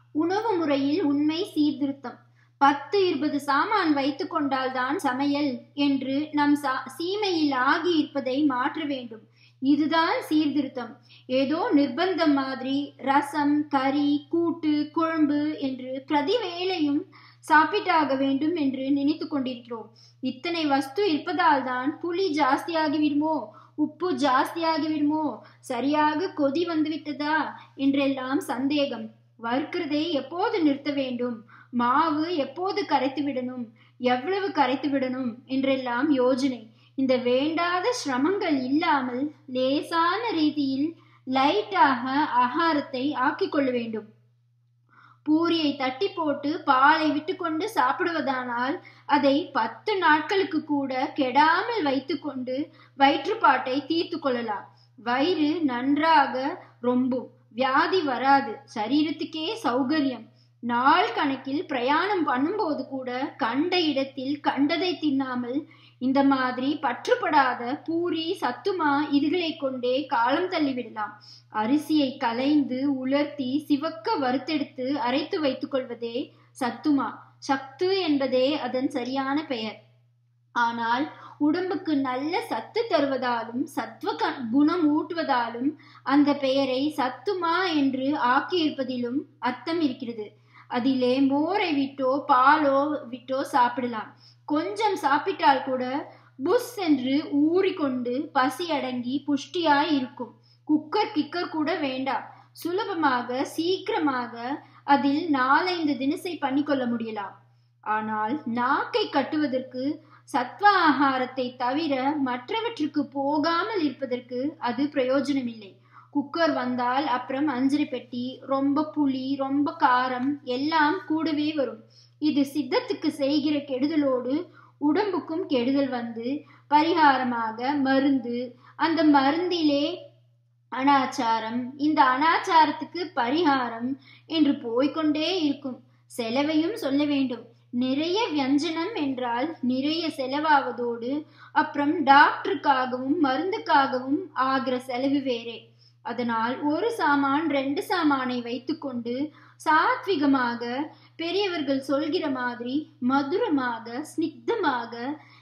உணவு முறையில் உண்மை சீர்திருத்தம் பத்து இருபது சாமான் வைத்து கொண்டால்தான் சமையல் என்று நம் சா சீமையில் ஆகி இருப்பதை மாற்ற வேண்டும் இதுதான் சீர்திருத்தம் ஏதோ நிர்பந்தம் மாதிரி ரசம் கறி கூட்டு குழம்பு என்று பிரதி வேளையும் சாப்பிட்டாக வேண்டும் என்று நினைத்து கொண்டிருக்கிறோம் இத்தனை வஸ்து இருப்பதால் தான் புளி ஜாஸ்தியாகி விடுமோ உப்பு ஜாஸ்தியாகி விடுமோ சரியாக கொதி வந்து விட்டதா என்றெல்லாம் சந்தேகம் வறுக்கிறதை எப்போது நிறுத்த வேண்டும் மாவு எப்போது கரைத்து விடணும் எவ்வளவு கரைத்து விடணும் என்றெல்லாம் யோஜனை இந்த வேண்டாத சிரமங்கள் இல்லாமல் லேசான ரீதியில் லைட்டாக ஆகாரத்தை ஆக்கிக் கொள்ள வேண்டும் பூரியை தட்டி போட்டு பாலை விட்டுக்கொண்டு சாப்பிடுவதானால் அதை பத்து நாட்களுக்கு கூட கெடாமல் வைத்துக்கொண்டு வயிற்றுப்பாட்டை தீர்த்து கொள்ளலாம் வயிறு நன்றாக ரொம்பும் வியாதி வராது சரீரத்துக்கே சௌகரியம் நாள் கணக்கில் பிரயாணம் பண்ணும்போது கூட கண்ட இடத்தில் கண்டதை தின்னாமல் இந்த மாதிரி பற்றுப்படாத பூரி சத்துமா இதுகளை கொண்டே காலம் தள்ளிவிடலாம் அரிசியை கலைந்து உலர்த்தி சிவக்க வறுத்தெடுத்து அரைத்து வைத்துக் கொள்வதே சத்துமா சத்து என்பதே அதன் சரியான பெயர் ஆனால் உடம்புக்கு நல்ல சத்து தருவதாலும் சத்துவ குணம் ஊட்டுவதாலும் அந்த பெயரை சத்துமா என்று ஆக்கியிருப்பதிலும் அர்த்தம் இருக்கிறது அதிலே மோரை விட்டோ பாலோ விட்டோ சாப்பிடலாம் கொஞ்சம் சாப்பிட்டால் கூட புஷ் என்று ஊறிக்கொண்டு பசி அடங்கி புஷ்டியாய் இருக்கும் குக்கர் கிக்கர் கூட வேண்டாம் சுலபமாக சீக்கிரமாக அதில் நாலைந்து தினசை பண்ணிக்கொள்ள முடியலாம் ஆனால் நாக்கை கட்டுவதற்கு சத்வ ஆகாரத்தை தவிர மற்றவற்றுக்கு போகாமல் இருப்பதற்கு அது பிரயோஜனமில்லை குக்கர் வந்தால் அப்புறம் அஞ்சரை பெட்டி ரொம்ப புளி ரொம்ப காரம் எல்லாம் கூடவே வரும் இது சித்தத்துக்கு செய்கிற கெடுதலோடு உடம்புக்கும் கெடுதல் வந்து பரிகாரமாக மருந்து அந்த மருந்திலே அனாச்சாரம் இந்த அனாச்சாரத்துக்கு பரிகாரம் என்று போய்கொண்டே இருக்கும் செலவையும் சொல்ல வேண்டும் நிறைய வியஞ்சனம் என்றால் நிறைய செலவாவதோடு அப்புறம் டாக்டருக்காகவும் மருந்துக்காகவும் ஆகிற செலவு வேறே அதனால் ஒரு சாமான் ரெண்டு சாமானை வைத்துக்கொண்டு சாத்விகமாக பெரியவர்கள் சொல்கிற மாதிரி மதுரமாக ஸ்னிக்தமாக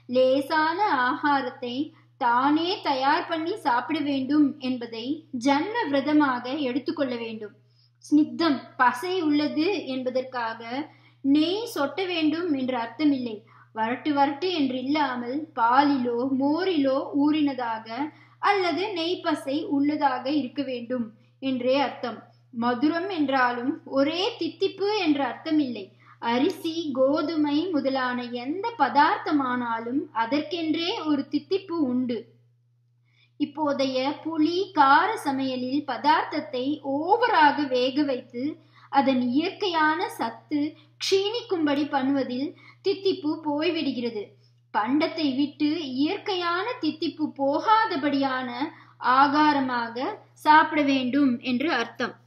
லேசான ஆகாரத்தை தானே தயார் பண்ணி சாப்பிட வேண்டும் என்பதை ஜன்ம விரதமாக எடுத்துக்கொள்ள வேண்டும் ஸ்னிக்தம் பசை உள்ளது என்பதற்காக நெய் சொட்ட வேண்டும் என்று அர்த்தமில்லை வரட்டு வரட்டு என்று இல்லாமல் பாலிலோ மோரிலோ ஊறினதாக அல்லது நெய் பசை உள்ளதாக இருக்க வேண்டும் என்றே அர்த்தம் மதுரம் என்றாலும் ஒரே தித்திப்பு என்ற அர்த்தம் இல்லை அரிசி கோதுமை முதலான எந்த பதார்த்தமானாலும் அதற்கென்றே ஒரு தித்திப்பு உண்டு இப்போதைய புளி கார சமையலில் பதார்த்தத்தை ஓவராக வேக வைத்து அதன் இயற்கையான சத்து க்ஷீணிக்கும்படி பண்ணுவதில் தித்திப்பு போய்விடுகிறது பண்டத்தை விட்டு இயற்கையான தித்திப்பு போகாதபடியான ஆகாரமாக சாப்பிட வேண்டும் என்று அர்த்தம்